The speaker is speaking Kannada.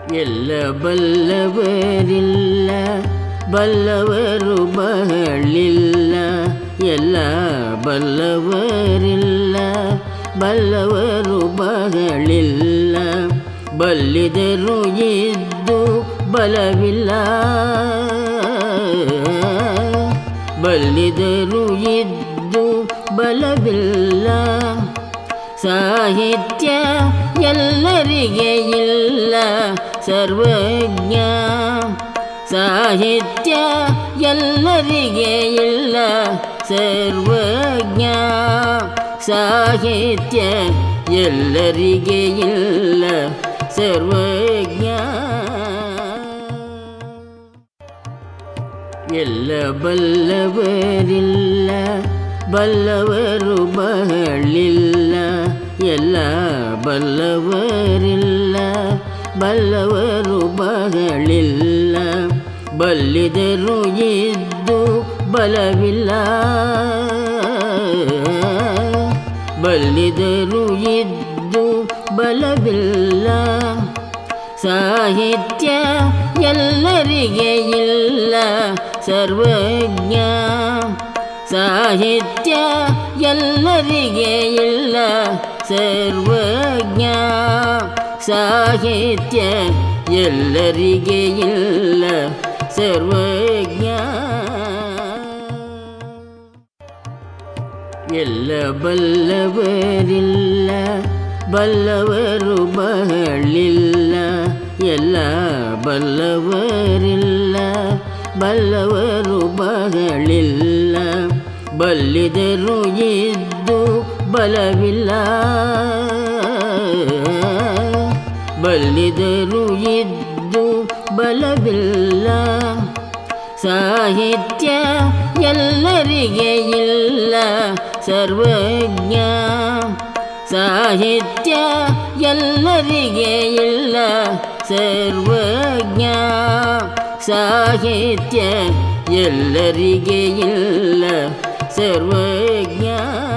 ಎಲ್ಲ ಬಲ್ಲವರಿಲ್ಲ ಬಲ್ಲವರು ಬಹಳಿಲ್ಲ ಎಲ್ಲ ಬಲ್ಲವರಿಲ್ಲ ಬಲ್ಲವರು ಬಹಳಿಲ್ಲ ಬಲ್ಲಿದರು ಇದ್ದು ಬಲವಿಲ್ಲ ಬಲ್ಲಿದರು ಇದ್ದು ಬಲವಿಲ್ಲ ಸಾಹಿತ್ಯ ಎಲ್ಲರಿಗೆ ಇಲ್ಲ ಸರ್ವಜ್ಞ ಸಾಹಿತ್ಯ ಎಲ್ಲರಿಗೆ ಇಲ್ಲ ಸರ್ವಜ್ಞ ಸಾಹಿತ್ಯ ಎಲ್ಲರಿಗೆ ಇಲ್ಲ ಸರ್ವಜ್ಞ ಎಲ್ಲ ಬಲ್ಲವರಿಲ್ಲ ಬಲ್ಲವರು ಬಹಳಿಲ್ಲ ಎಲ್ಲ ಬಲ್ಲವರಿಲ್ಲ ಬಲ್ಲವರು ಬಹಳಿಲ್ಲ ಬಲ್ಲಿದರು ಇದ್ದು ಬಲವಿಲ್ಲ ಬಲ್ಲಿದರು ಇದ್ದು ಬಲವಿಲ್ಲ ಸಾಹಿತ್ಯ ಎಲ್ಲರಿಗೆ ಇಲ್ಲ ಸರ್ವಜ್ಞ ಸಾಹಿತ್ಯ ಎಲ್ಲರಿಗೆ ಇಲ್ಲ ಸರ್ವಜ್ಞ ಸಾಹಿತ್ಯ ಎಲ್ಲರಿಗೆ ಇಲ್ಲ ಸರ್ವಜ್ಞ ಎಲ್ಲ ಬಲ್ಲವರಿಲ್ಲ ಬಲ್ಲವರು ಬಹಳಿಲ್ಲ ಎಲ್ಲ ಬಲ್ಲವರಿಲ್ಲ ಬಲ್ಲವರು ಬಹಳಿಲ್ಲ ಬಲ್ಲಿದರು ಇದ್ದು ಬಲವಿಲ್ಲ ಬಲ್ಲಿದರು ಇದ್ದು ಬಲವಿಲ್ಲ ಸಾಹಿತ್ಯ ಎಲ್ಲರಿಗೆ ಇಲ್ಲ ಸರ್ವಜ್ಞ ಸಾಹಿತ್ಯ ಎಲ್ಲರಿಗೆ ಇಲ್ಲ ಸರ್ವಜ್ಞ ಸಾಹಿತ್ಯ ಎಲ್ಲರಿಗೆ ಇಲ್ಲ ಸರ್ವಜ್ಞ